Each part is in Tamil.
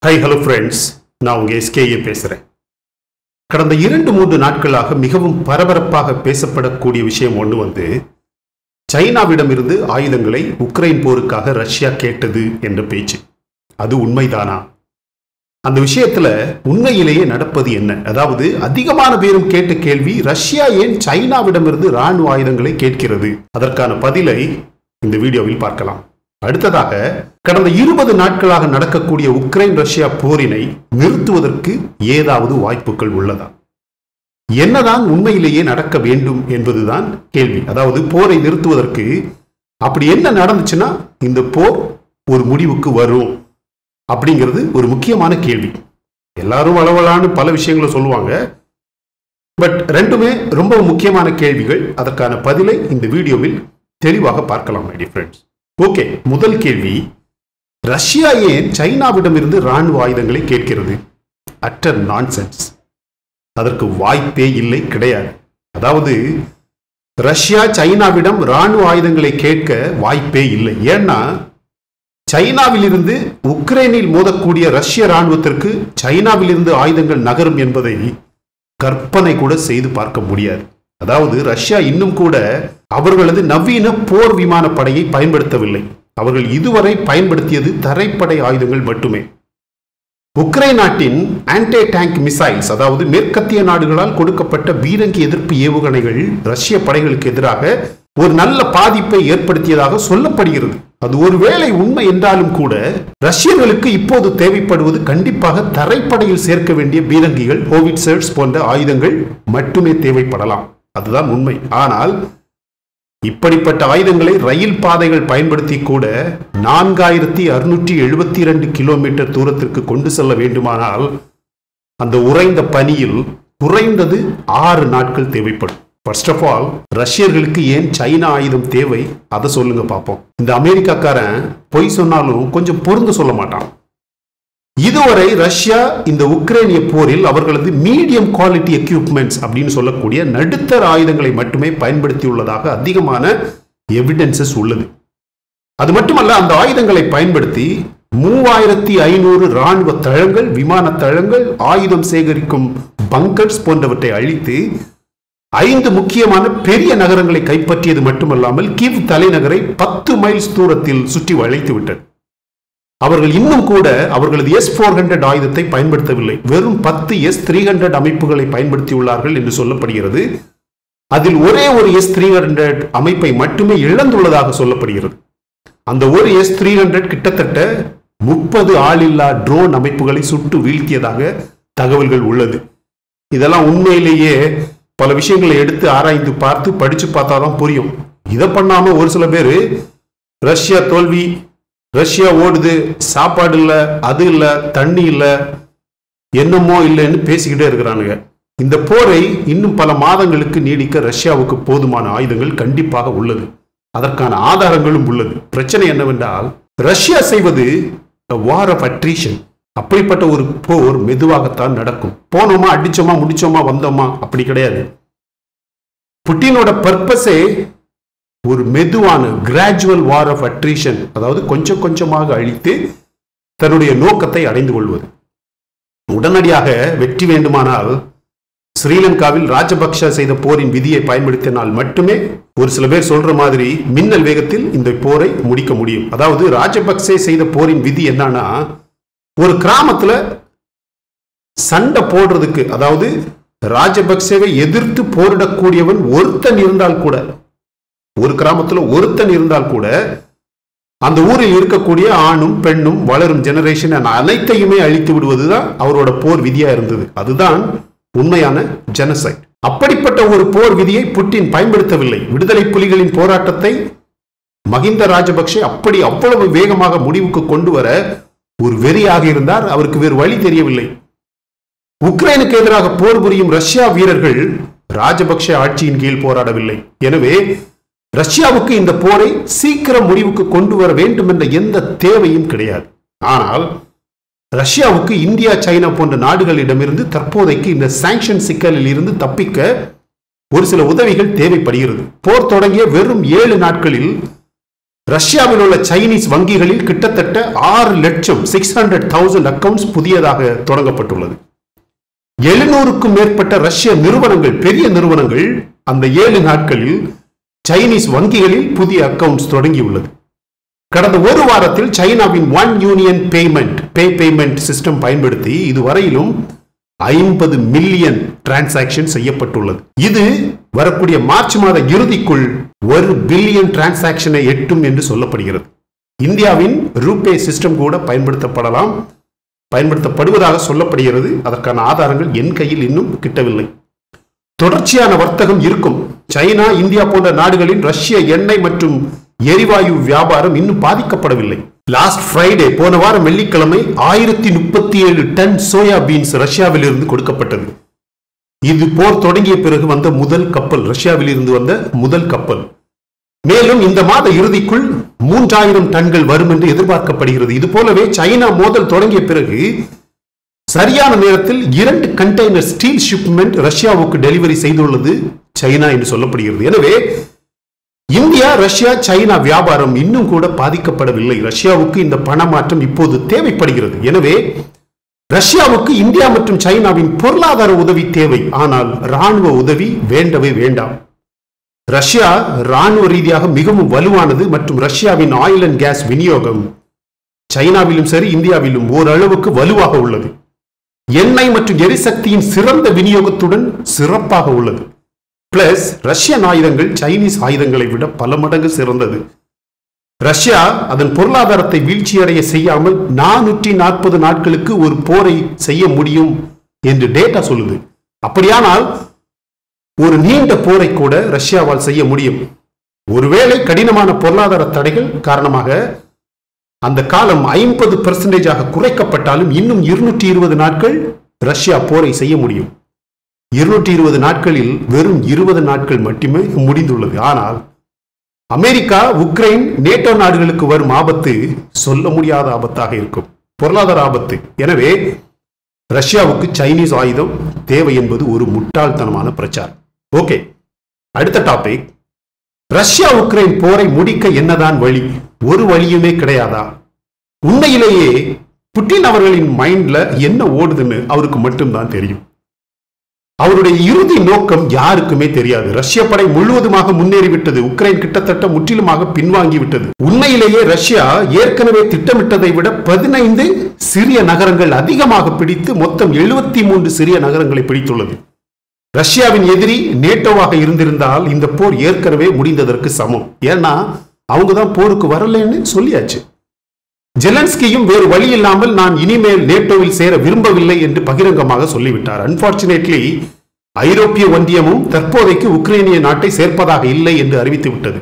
ஹை ஹலோ ஃப்ரெண்ட்ஸ் நான் உங்க எஸ்கேஏ பேசுகிறேன் கடந்த இரண்டு மூன்று நாட்களாக மிகவும் பரபரப்பாக பேசப்படக்கூடிய விஷயம் ஒன்று வந்து சைனாவிடமிருந்து ஆயுதங்களை உக்ரைன் போருக்காக ரஷ்யா கேட்டது என்ற பேச்சு அது உண்மைதானா அந்த விஷயத்துல உண்மையிலேயே நடப்பது என்ன அதாவது அதிகமான பேரும் கேட்ட கேள்வி ரஷ்யா ஏன் சைனாவிடமிருந்து ராணுவ ஆயுதங்களை கேட்கிறது அதற்கான பதிலை இந்த வீடியோவில் பார்க்கலாம் அடுத்ததாக கடந்த இருபது நாட்களாக நடக்கக்கூடிய உக்ரைன் ரஷ்யா போரினை நிறுத்துவதற்கு ஏதாவது வாய்ப்புகள் உள்ளதா என்னதான் உண்மையிலேயே நடக்க வேண்டும் என்பதுதான் கேள்வி அதாவது போரை நிறுத்துவதற்கு அப்படி என்ன நடந்துச்சுன்னா இந்த போர் ஒரு முடிவுக்கு வரும் அப்படிங்கிறது ஒரு முக்கியமான கேள்வி எல்லாரும் அளவலான்னு பல விஷயங்களை சொல்லுவாங்க பட் ரெண்டுமே ரொம்ப முக்கியமான கேள்விகள் அதற்கான பதிலை இந்த வீடியோவில் தெளிவாக பார்க்கலாம் மை ஃப்ரெண்ட்ஸ் ஓகே முதல் கேள்வி ரஷ்யா ஏன் சைனாவிடமிருந்து ராணுவ ஆயுதங்களை கேட்கிறது அட்டர் நான்சென்ஸ் அதற்கு வாய்ப்பே இல்லை கிடையாது அதாவது ரஷ்யா சைனாவிடம் ராணுவ ஆயுதங்களை கேட்க வாய்ப்பே இல்லை ஏன்னா சைனாவிலிருந்து உக்ரைனில் மோதக்கூடிய ரஷ்ய ராணுவத்திற்கு சைனாவிலிருந்து ஆயுதங்கள் நகரும் என்பதை கற்பனை கூட செய்து பார்க்க முடியாது அதாவது ரஷ்யா இன்னும் கூட அவர்களது நவீன போர் விமான படையை பயன்படுத்தவில்லை அவர்கள் இதுவரை பயன்படுத்தியது தரைப்படை ஆயுதங்கள் மட்டுமே உக்ரைன் நாட்டின் ஆன்டி டேங்க் மிசைல்ஸ் அதாவது மேற்கத்திய நாடுகளால் கொடுக்கப்பட்ட பீரங்கி எதிர்ப்பு ஏவுகணைகள் ரஷ்ய படைகளுக்கு எதிராக ஒரு நல்ல பாதிப்பை ஏற்படுத்தியதாக சொல்லப்படுகிறது அது ஒருவேளை உண்மை என்றாலும் கூட ரஷ்யர்களுக்கு இப்போது தேவைப்படுவது கண்டிப்பாக தரைப்படையில் சேர்க்க வேண்டிய பீரங்கிகள் ஹோவிட்சர்ஸ் போன்ற ஆயுதங்கள் மட்டுமே தேவைப்படலாம் அதுதான் உண்மை ஆனால் இப்படிப்பட்ட ஆயுதங்களை ரயில் பாதைகள் பயன்படுத்தி கூட நான்காயிரத்தி அறுநூற்றி எழுபத்தி இரண்டு கிலோமீட்டர் தூரத்திற்கு கொண்டு செல்ல வேண்டுமானால் அந்த உறைந்த பனியில் குறைந்தது ஆறு நாட்கள் தேவைப்படும் ஃபர்ஸ்ட் ஆஃப் ஆல் ரஷ்யர்களுக்கு ஏன் சைனா ஆயுதம் தேவை அதை சொல்லுங்க பார்ப்போம் இந்த அமெரிக்காக்காரன் பொய் சொன்னாலும் கொஞ்சம் பொருந்து சொல்ல மாட்டான் இதுவரை ரஷ்யா இந்த உக்ரைனிய போரில் அவர்களது மீடியம் குவாலிட்டி எக்யூப்மெண்ட்ஸ் அப்படின்னு சொல்லக்கூடிய நடுத்தர ஆயுதங்களை மட்டுமே பயன்படுத்தியுள்ளதாக அதிகமான எவிடன்சஸ் உள்ளது அது மட்டுமல்ல அந்த ஆயுதங்களை பயன்படுத்தி மூவாயிரத்தி ஐநூறு ராணுவ தளங்கள் விமான தளங்கள் ஆயுதம் சேகரிக்கும் பங்கர்ஸ் போன்றவற்றை அழித்து ஐந்து முக்கியமான பெரிய நகரங்களை கைப்பற்றியது மட்டுமல்லாமல் கிவ் தலைநகரை பத்து மைல்ஸ் தூரத்தில் சுற்றி வளைத்து விட்டது அவர்கள் இன்னும் கூட அவர்களது எஸ் போர் ஹண்ட்ரட் ஆயுதத்தை பயன்படுத்தவில்லை வெறும் பத்து எஸ் த்ரீ ஹண்ட்ரட் அமைப்புகளை பயன்படுத்தியுள்ளார்கள் என்று சொல்லப்படுகிறது அதில் ஒரே ஒரு எஸ் த்ரீ ஹண்ட்ரட் அமைப்பை மட்டுமே இழந்துள்ளதாக சொல்லப்படுகிறது அந்த ஒரு எஸ் த்ரீ ஹண்ட்ரட் கிட்டத்தட்ட முப்பது ஆளில்லா ட்ரோன் அமைப்புகளை சுட்டு வீழ்த்தியதாக தகவல்கள் உள்ளது இதெல்லாம் உண்மையிலேயே பல விஷயங்களை எடுத்து ஆராய்ந்து பார்த்து படிச்சு பார்த்தா தான் புரியும் இதை பண்ணாம ஒரு சில பேர் ரஷ்யா தோல்வி ரஷ்யா ஓடுது சாப்பாடு இல்லை அது இல்லை தண்ணி இல்லை என்னமோ இல்லைன்னு பேசிக்கிட்டே இருக்கிறானுங்க இந்த போரை இன்னும் பல மாதங்களுக்கு நீடிக்க ரஷ்யாவுக்கு போதுமான ஆயுதங்கள் கண்டிப்பாக உள்ளது அதற்கான ஆதாரங்களும் உள்ளது பிரச்சனை என்னவென்றால் ரஷ்யா செய்வது வார் ஆஃப் அட்ரீஷன் அப்படிப்பட்ட ஒரு போர் மெதுவாகத்தான் நடக்கும் போனோமா அடிச்சோமா முடிச்சோமா வந்தோமா அப்படி கிடையாது புட்டினோட பர்பஸே ஒரு மெதுவான கிராஜுவல் வார் ஆஃப் அட்ரீஷன் அதாவது கொஞ்சம் கொஞ்சமாக அழித்து தன்னுடைய நோக்கத்தை அடைந்து கொள்வது உடனடியாக வெற்றி வேண்டுமானால் ஸ்ரீலங்காவில் ராஜபக்ஷ செய்த போரின் விதியை பயன்படுத்தினால் மட்டுமே ஒரு சில பேர் சொல்ற மாதிரி மின்னல் வேகத்தில் இந்த போரை முடிக்க முடியும் அதாவது ராஜபக்சே செய்த போரின் விதி என்னன்னா ஒரு கிராமத்துல சண்டை போடுறதுக்கு அதாவது ராஜபக்சேவை எதிர்த்து போரிடக்கூடியவன் ஒருத்தன் இருந்தால் கூட ஒரு கிராமத்துல ஒருத்தன் இருந்தால் கூட அந்த ஊரில் இருக்கக்கூடிய ஆணும் பெண்ணும் வளரும் ஜெனரேஷன் அனைத்தையுமே அழித்து விடுவதுதான் அவரோட போர் விதியா இருந்தது அதுதான் உண்மையான ஜெனசைட் அப்படிப்பட்ட ஒரு போர் விதியை புட்டின் பயன்படுத்தவில்லை விடுதலை புலிகளின் போராட்டத்தை மகிந்த ராஜபக்சே அப்படி அவ்வளவு வேகமாக முடிவுக்கு கொண்டு வர ஒரு வெறியாக இருந்தார் அவருக்கு வேறு வழி தெரியவில்லை உக்ரைனுக்கு எதிராக போர் புரியும் ரஷ்யா வீரர்கள் ராஜபக்ஷ ஆட்சியின் கீழ் போராடவில்லை எனவே ரஷ்யாவுக்கு இந்த போரை சீக்கிரம் முடிவுக்கு கொண்டு வர வேண்டும் என்ற எந்த தேவையும் கிடையாது ஆனால் ரஷ்யாவுக்கு இந்தியா சைனா போன்ற நாடுகளிடமிருந்து தற்போதைக்கு இந்த சாங்ஷன் சிக்கலில் இருந்து தப்பிக்க ஒரு சில உதவிகள் தேவைப்படுகிறது போர் தொடங்கிய வெறும் ஏழு நாட்களில் ரஷ்யாவில் உள்ள சைனீஸ் வங்கிகளில் கிட்டத்தட்ட ஆறு லட்சம் சிக்ஸ் ஹண்ட்ரட் தௌசண்ட் அக்கவுண்ட்ஸ் புதியதாக தொடங்கப்பட்டுள்ளது எழுநூறுக்கும் மேற்பட்ட ரஷ்ய நிறுவனங்கள் பெரிய நிறுவனங்கள் அந்த ஏழு நாட்களில் சைனீஸ் வங்கிகளில் புதிய அக்கவுண்ட்ஸ் தொடங்கியுள்ளது கடந்த ஒரு வாரத்தில் சைனாவின் one union payment pay payment system பயன்படுத்தி இதுவரையிலும் ஐம்பது மில்லியன் டிரான்சாக்ஷன் செய்யப்பட்டுள்ளது இது வரக்கூடிய மார்ச் மாத இறுதிக்குள் ஒரு பில்லியன் டிரான்சாக்ஷனை எட்டும் என்று சொல்லப்படுகிறது இந்தியாவின் ரூபே சிஸ்டம் கூட பயன்படுத்தப்படலாம் பயன்படுத்தப்படுவதாக சொல்லப்படுகிறது அதற்கான ஆதாரங்கள் என் கையில் இன்னும் கிட்டவில்லை தொடர்ச்சியான வர்த்தகம் இருக்கும் சைனா இந்தியா போன்ற நாடுகளின் ரஷ்ய எண்ணெய் மற்றும் எரிவாயு வியாபாரம் இன்னும் பாதிக்கப்படவில்லை லாஸ்ட் ஃப்ரைடே போன வாரம் வெள்ளிக்கிழமை ஆயிரத்தி முப்பத்தி ஏழு டன் சோயா பீன்ஸ் ரஷ்யாவில் இருந்து கொடுக்கப்பட்டது இது போர் தொடங்கிய பிறகு வந்த முதல் கப்பல் ரஷ்யாவில் இருந்து வந்த முதல் கப்பல் மேலும் இந்த மாத இறுதிக்குள் மூன்றாயிரம் டன்கள் வரும் என்று எதிர்பார்க்கப்படுகிறது இது போலவே சைனா மோதல் தொடங்கிய பிறகு சரியான நேரத்தில் இரண்டு கண்டெய்னர் ஸ்டீல் ஷிப்மெண்ட் ரஷ்யாவுக்கு டெலிவரி செய்துள்ளது சைனா என்று சொல்லப்படுகிறது எனவே இந்தியா ரஷ்யா சைனா வியாபாரம் இன்னும் கூட பாதிக்கப்படவில்லை ரஷ்யாவுக்கு இந்த பணமாற்றம் இப்போது தேவைப்படுகிறது எனவே ரஷ்யாவுக்கு இந்தியா மற்றும் சைனாவின் பொருளாதார உதவி தேவை ஆனால் ராணுவ உதவி வேண்டவே வேண்டாம் ரஷ்யா ராணுவ ரீதியாக மிகவும் வலுவானது மற்றும் ரஷ்யாவின் ஆயில் அண்ட் கேஸ் விநியோகம் சைனாவிலும் சரி இந்தியாவிலும் ஓரளவுக்கு வலுவாக உள்ளது எண்ணெய் மற்றும் எரிசக்தியின் சிறந்த விநியோகத்துடன் சிறப்பாக உள்ளது பிளஸ் ரஷ்யன் ஆயுதங்கள் சைனீஸ் ஆயுதங்களை விட பல மடங்கு சிறந்தது ரஷ்யா அதன் பொருளாதாரத்தை வீழ்ச்சியடைய செய்யாமல் நானூற்றி நாற்பது நாட்களுக்கு ஒரு போரை செய்ய முடியும் என்று டேட்டா சொல்லுது அப்படியானால் ஒரு நீண்ட போரை கூட ரஷ்யாவால் செய்ய முடியும் ஒருவேளை கடினமான பொருளாதார தடைகள் காரணமாக அந்த காலம் ஐம்பது பெர்சன்டேஜாக குறைக்கப்பட்டாலும் இன்னும் இருநூற்றி இருபது நாட்கள் ரஷ்யா போரை செய்ய முடியும் இருநூற்றி இருபது நாட்களில் வெறும் இருபது நாட்கள் மட்டுமே முடிந்துள்ளது ஆனால் அமெரிக்கா உக்ரைன் நேட்டோ நாடுகளுக்கு வரும் ஆபத்து சொல்ல முடியாத ஆபத்தாக இருக்கும் பொருளாதார ஆபத்து எனவே ரஷ்யாவுக்கு சைனீஸ் ஆயுதம் தேவை என்பது ஒரு முட்டாள்தனமான பிரச்சாரம் ஓகே அடுத்த டாபிக் ரஷ்யா உக்ரைன் போரை முடிக்க என்னதான் வழி ஒரு வழியுமே கிடையாதா உண்மையிலேயே புட்டின் அவர்களின் மைண்ட்ல என்ன ஓடுதுன்னு அவருக்கு மட்டும்தான் தெரியும் அவருடைய இறுதி நோக்கம் யாருக்குமே தெரியாது ரஷ்ய படை முழுவதுமாக முன்னேறிவிட்டது உக்ரைன் கிட்டத்தட்ட முற்றிலுமாக பின்வாங்கி விட்டது உண்மையிலேயே ரஷ்யா ஏற்கனவே திட்டமிட்டதை விட பதினைந்து சிறிய நகரங்கள் அதிகமாக பிடித்து மொத்தம் எழுபத்தி மூன்று சிறிய நகரங்களை பிடித்துள்ளது ரஷ்யாவின் எதிரி நேட்டோவாக இருந்திருந்தால் இந்த போர் ஏற்கனவே முடிந்ததற்கு சமம் ஏன்னா அவங்க தான் போருக்கு வரலன்னு சொல்லியாச்சு ஜெலன்ஸ்கியும் வேறு வழி இல்லாமல் நான் இனிமேல் நேட்டோவில் சேர விரும்பவில்லை என்று பகிரங்கமாக சொல்லிவிட்டார் அன்பார்ச்சுனேட்லி ஐரோப்பிய ஒன்றியமும் தற்போதைக்கு உக்ரைனிய நாட்டை சேர்ப்பதாக இல்லை என்று அறிவித்து விட்டது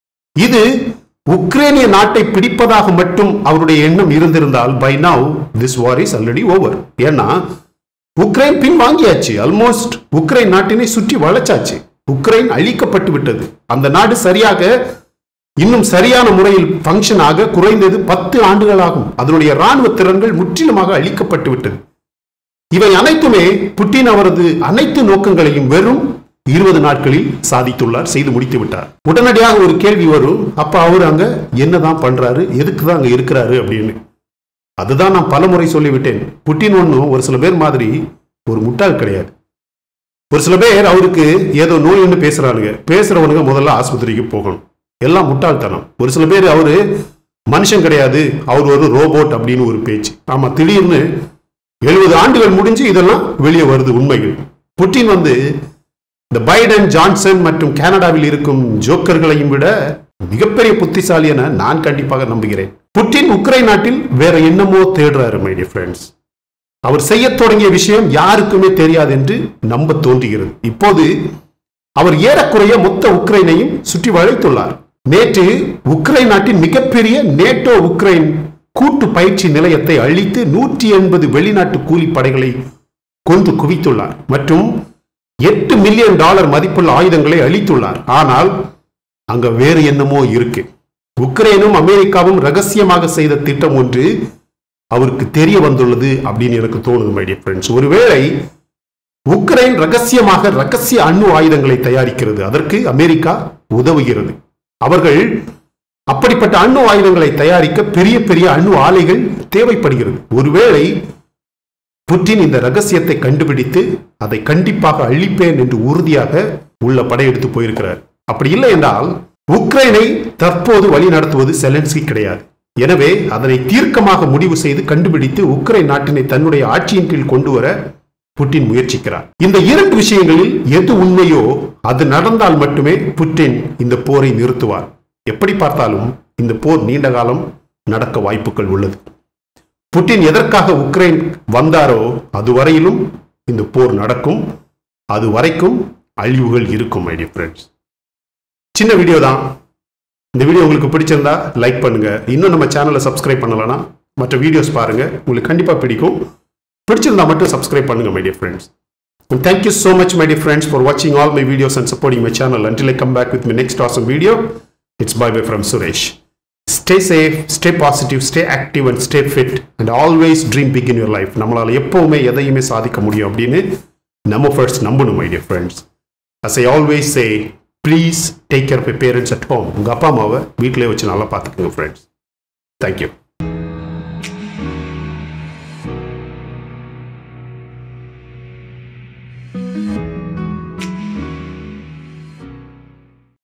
இது உக்ரைனிய நாட்டை பிடிப்பதாக மட்டும் அவருடைய எண்ணம் இருந்திருந்தால் by now this war is already over ஏன்னா உக்ரைன் பின் வாங்கியாச்சு ஆல்மோஸ்ட் உக்ரைன் நாட்டினை சுற்றி வளைச்சாச்சு உக்ரைன் அழிக்கப்பட்டு விட்டது அந்த நாடு சரியாக இன்னும் சரியான முறையில் ஃபங்க்ஷன் ஆக குறைந்தது பத்து ஆண்டுகளாகும் அதனுடைய ராணுவ திறன்கள் முற்றிலுமாக அழிக்கப்பட்டு விட்டது இவை அனைத்துமே புட்டின் அவரது அனைத்து நோக்கங்களையும் வெறும் இருபது நாட்களில் சாதித்துள்ளார் செய்து முடித்து விட்டார் உடனடியாக ஒரு கேள்வி வரும் அப்ப அவர் அங்க என்னதான் பண்றாரு எதுக்கு தான் அங்க இருக்கிறாரு அப்படின்னு அதுதான் நான் பலமுறை சொல்லிவிட்டேன் புட்டின் ஒன்றும் ஒரு சில பேர் மாதிரி ஒரு முட்டாள் கிடையாது ஒரு சில பேர் அவருக்கு ஏதோ நோய்னு பேசுறானுங்க பேசுறவனுங்க முதல்ல ஆஸ்பத்திரிக்கு போகணும் எல்லாம் முட்டாள்தனம் ஒரு சில பேர் அவரு மனுஷன் கிடையாது அவர் ஒரு ரோபோட் அப்படின்னு ஒரு பேச்சு ஆமா திடீர்னு எழுபது ஆண்டுகள் முடிஞ்சு இதெல்லாம் வெளியே வருது உண்மைகள் புட்டின் வந்து இந்த பைடன் ஜான்சன் மற்றும் கனடாவில் இருக்கும் ஜோக்கர்களையும் விட மிகப்பெரிய புத்திசாலி என நான் கண்டிப்பாக நம்புகிறேன் புட்டின் உக்ரைன் நாட்டில் வேற என்னமோ தேடுறாரு மை டியர் ஃப்ரெண்ட்ஸ் அவர் செய்ய தொடங்கிய விஷயம் யாருக்குமே தெரியாது என்று நம்ப தோன்றுகிறது இப்போது அவர் ஏறக்குறைய மொத்த உக்ரைனையும் சுற்றி வளைத்துள்ளார் நேற்று உக்ரைன் நாட்டின் மிகப்பெரிய நேட்டோ உக்ரைன் கூட்டு பயிற்சி நிலையத்தை அழித்து நூற்றி எண்பது வெளிநாட்டு கூலி படைகளை கொண்டு குவித்துள்ளார் மற்றும் எட்டு மில்லியன் டாலர் மதிப்புள்ள ஆயுதங்களை அளித்துள்ளார் ஆனால் அங்க வேறு என்னமோ இருக்கு உக்ரைனும் அமெரிக்காவும் ரகசியமாக செய்த திட்டம் ஒன்று அவருக்கு தெரிய வந்துள்ளது அப்படின்னு எனக்கு தோணுது மை டியர் ஃப்ரெண்ட்ஸ் ஒருவேளை உக்ரைன் ரகசியமாக ரகசிய அணு ஆயுதங்களை தயாரிக்கிறது அதற்கு அமெரிக்கா உதவுகிறது அவர்கள் அப்படிப்பட்ட அணு ஆயுதங்களை தயாரிக்க பெரிய பெரிய அணு ஆலைகள் தேவைப்படுகிறது ஒருவேளை புட்டின் இந்த ரகசியத்தை கண்டுபிடித்து அதை கண்டிப்பாக அழிப்பேன் என்று உறுதியாக உள்ள படையெடுத்து போயிருக்கிறார் அப்படி இல்லை என்றால் உக்ரைனை தற்போது வழி நடத்துவது செலன்ஸ்கி கிடையாது எனவே அதனை தீர்க்கமாக முடிவு செய்து கண்டுபிடித்து உக்ரைன் நாட்டினை தன்னுடைய ஆட்சியின் கீழ் கொண்டு வர புட்டின் முயற்சிக்கிறார் இந்த இரண்டு விஷயங்களில் எது உண்மையோ அது நடந்தால் மட்டுமே புட்டின் இந்த போரை நிறுத்துவார் எப்படி பார்த்தாலும் இந்த போர் நீண்ட காலம் நடக்க வாய்ப்புகள் உள்ளது புட்டின் எதற்காக உக்ரைன் வந்தாரோ அதுவரையிலும் இந்த போர் நடக்கும் அது வரைக்கும் அழிவுகள் இருக்கும் மை ஃப்ரெண்ட்ஸ் சின்ன வீடியோ தான் இந்த வீடியோ உங்களுக்கு பிடிச்சிருந்தா லைக் பண்ணுங்க இன்னும் நம்ம சேனலை சப்ஸ்கிரைப் பண்ணலனா மற்ற வீடியோஸ் பாருங்க உங்களுக்கு கண்டிப்பாக பிடிக்கும் பிடிச்சிருந்தா மட்டும் சப்ஸ்கிரைப் பண்ணுங்க my dear friends And thank you so much, my dear friends, for watching all my videos and supporting my channel. Until I come back with my next awesome video, it's bye bye from Suresh. Stay safe, stay positive, stay active, and stay fit, and always dream big in your life. நம்மளால எப்பவுமே எதையுமே சாதிக்க முடியும் அப்படின்னு நம்ம ஃபர்ஸ்ட் நம்பணும் my dear friends as I always say please take care of parents at home உங்கள் அப்பா அம்மாவை வீட்டிலே வச்சு நல்லா பார்த்துக்கோங்க ஃப்ரெண்ட்ஸ் தேங்க்யூ